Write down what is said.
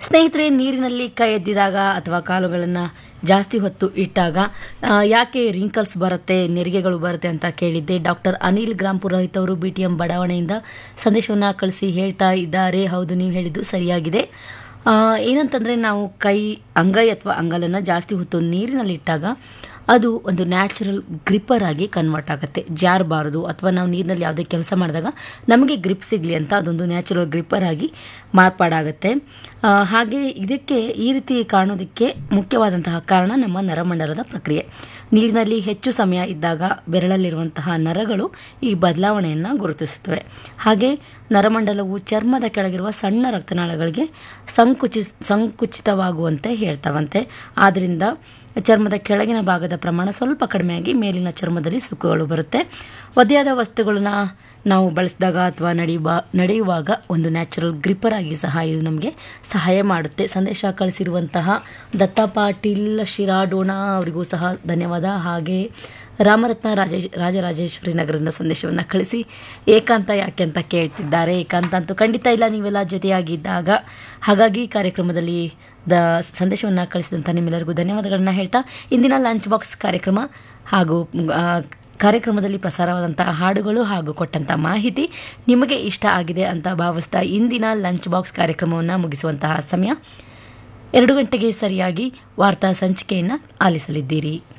ಸ್ನೇಹಿತರೆ ನೀರಿನಲ್ಲಿ ಕೈ ಎದ್ದಿದಾಗ ಅಥವಾ ಕಾಲುಗಳನ್ನು ಜಾಸ್ತಿ ಹೊತ್ತು ಇಟ್ಟಾಗ ಆ, ಯಾಕೆ ರಿಂಕಲ್ಸ್ ಬರುತ್ತೆ ನೆರಿಗೆಗಳು ಬರುತ್ತೆ ಅಂತ ಕೇಳಿದ್ದೆ ಡಾಕ್ಟರ್ ಅನಿಲ್ ಗ್ರಾಮ್ ಪುರೋಹಿತ್ ಅವರು ಬಿ ಟಿ ಎಂ ಬಡಾವಣೆಯಿಂದ ಸಂದೇಶವನ್ನು ಕಳಿಸಿ ಹೇಳ್ತಾ ಇದ್ದಾರೆ ಹೌದು ನೀವು ಹೇಳಿದ್ದು ಸರಿಯಾಗಿದೆ ಆ, ಏನಂತಂದರೆ ನಾವು ಕೈ ಅಂಗೈ ಅಥವಾ ಅಂಗಲನ್ನು ಜಾಸ್ತಿ ಹೊತ್ತು ನೀರಿನಲ್ಲಿ ಇಟ್ಟಾಗ ಅದು ಒಂದು ನ್ಯಾಚುರಲ್ ಗ್ರಿಪ್ಪರ್ ಆಗಿ ಕನ್ವರ್ಟ್ ಆಗುತ್ತೆ ಜಾರಬಾರದು ಅಥವಾ ನಾವು ನೀರಿನಲ್ಲಿ ಯಾವುದೇ ಕೆಲಸ ಮಾಡಿದಾಗ ನಮಗೆ ಗ್ರಿಪ್ ಸಿಗಲಿ ಅಂತ ಅದೊಂದು ನ್ಯಾಚುರಲ್ ಗ್ರಿಪ್ಪರ್ ಆಗಿ ಮಾರ್ಪಾಡಾಗುತ್ತೆ ಆ, ಹಾಗೆ ಇದಕ್ಕೆ ಈ ರೀತಿ ಕಾಣೋದಕ್ಕೆ ಮುಖ್ಯವಾದಂತಹ ಕಾರಣ ನಮ್ಮ ನರಮಂಡಲದ ಪ್ರಕ್ರಿಯೆ ನೀರಿನಲ್ಲಿ ಹೆಚ್ಚು ಸಮಯ ಇದ್ದಾಗ ಬೆರಳಲ್ಲಿರುವಂತಹ ನರಗಳು ಈ ಬದಲಾವಣೆಯನ್ನು ಗುರುತಿಸುತ್ತವೆ ಹಾಗೆ ನರಮಂಡಲವು ಚರ್ಮದ ಕೆಳಗಿರುವ ಸಣ್ಣ ರಕ್ತನಾಳಗಳಿಗೆ ಸಂಕುಚಿ ಸಂಕುಚಿತವಾಗುವಂತೆ ಹೇಳ್ತಾವಂತೆ ಆದ್ದರಿಂದ ಚರ್ಮದ ಕೆಳಗಿನ ಭಾಗದ ಪ್ರಮಾಣ ಸ್ವಲ್ಪ ಕಡಿಮೆಯಾಗಿ ಮೇಲಿನ ಚರ್ಮದಲ್ಲಿ ಸುಕ್ಕುಗಳು ಬರುತ್ತೆ ಒದ್ದೆಯಾದ ವಸ್ತುಗಳನ್ನ ನಾವು ಬಳಸಿದಾಗ ಅಥವಾ ನಡೆಯುವ ನಡೆಯುವಾಗ ಒಂದು ನ್ಯಾಚುರಲ್ ಗ್ರಿಪ್ಪರ್ ಆಗಿ ಸಹ ಇದು ನಮಗೆ ಸಹಾಯ ಮಾಡುತ್ತೆ ಸಂದೇಶ ಕಳಿಸಿರುವಂತಹ ದತ್ತ ಪಾಟೀಲ್ ಶಿರಾಡೋಣ ಅವರಿಗೂ ಸಹ ಧನ್ಯವಾದ ಹಾಗೆ ರಾಮರತ್ನ ರಾಜೇಶ್ ರಾಜರಾಜೇಶ್ವರಿ ನಗರದಿಂದ ಸಂದೇಶವನ್ನು ಕಳಿಸಿ ಏಕಾಂತ ಯಾಕೆ ಅಂತ ಕೇಳ್ತಿದ್ದಾರೆ ಏಕಾಂತ ಅಂತೂ ಖಂಡಿತ ಇಲ್ಲ ನೀವೆಲ್ಲ ಜೊತೆಯಾಗಿದ್ದಾಗ ಹಾಗಾಗಿ ಕಾರ್ಯಕ್ರಮದಲ್ಲಿ ದ ಸಂದೇಶವನ್ನು ಕಳಿಸಿದಂಥ ನಿಮ್ಮೆಲ್ಲರಿಗೂ ಧನ್ಯವಾದಗಳನ್ನ ಹೇಳ್ತಾ ಇಂದಿನ ಲಂಚ್ ಬಾಕ್ಸ್ ಕಾರ್ಯಕ್ರಮ ಹಾಗೂ ಆ, ಕಾರ್ಯಕ್ರಮದಲ್ಲಿ ಪ್ರಸಾರವಾದಂಥ ಹಾಡುಗಳು ಹಾಗೂ ಕೊಟ್ಟಂಥ ಮಾಹಿತಿ ನಿಮಗೆ ಇಷ್ಟ ಆಗಿದೆ ಅಂತ ಭಾವಿಸ್ತಾ ಇಂದಿನ ಲಂಚ್ ಬಾಕ್ಸ್ ಕಾರ್ಯಕ್ರಮವನ್ನು ಮುಗಿಸುವಂತಹ ಸಮಯ ಎರಡು ಗಂಟೆಗೆ ಸರಿಯಾಗಿ ವಾರ್ತಾ ಸಂಚಿಕೆಯನ್ನು ಆಲಿಸಲಿದ್ದೀರಿ